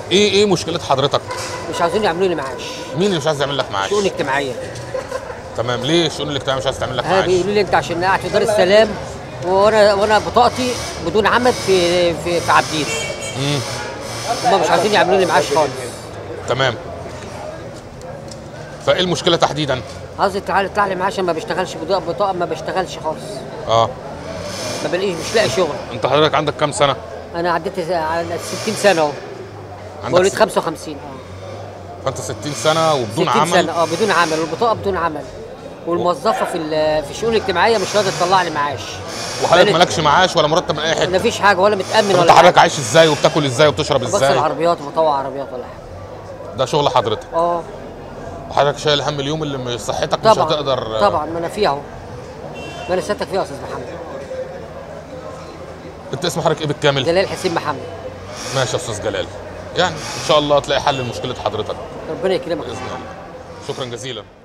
ايه ايه مشكله حضرتك مش عاوزين يعملوا لي معاش مين اللي مش عايز يعمل لك معاش شؤون اجتماعيه تمام ليه الشؤون الاجتماعيه مش عايز تعمل لك ها معاش بيقولوا لي انت عشان قاعد في دار السلام وانا وانا بطاقتي بدون عمل في في في عابدين امم هم مش عاوزين يعملوا لي معاش خالص تمام فايه المشكله تحديدا قصدي تعالى اطلع لي معاش ما بشتغلش بطاقه بطاقه ما بشتغلش خالص اه ما بلاقيش مش لاقي شغل انت حضرتك عندك كام سنه انا عديت على 60 سنه اهو عندك مواليد س- 55 اه فانت 60 سنه وبدون 60 عمل سنه اه بدون عمل والبطاقه بدون عمل والموظفه في ال- في الشؤون الاجتماعيه مش راضيه تطلع لي معاش وحضرتك بقالي- مالكش معاش ولا مرتب من اي حته ما فيش حاجه ولا متامن طب ولا انت حضرتك حاجه عايش ازاي وبتاكل ازاي وبتشرب بغسل ازاي عربيات وبطوع عربيات ولا حاجه ده شغل حضرتك اه وحضرتك شايل هم اليوم اللي مش- صحتك مش طبعا هتقدر طبعا ما انا فيها اهو ما انا سيادتك فيها يا استاذ محمد انت اسم حضرتك ايه بالكامل جلال حسين محمد ماشي يا استاذ جلال يعني ان شاء الله تلاقي حل لمشكله حضرتك ربنا يكرمك باذن الله شكرا جزيلا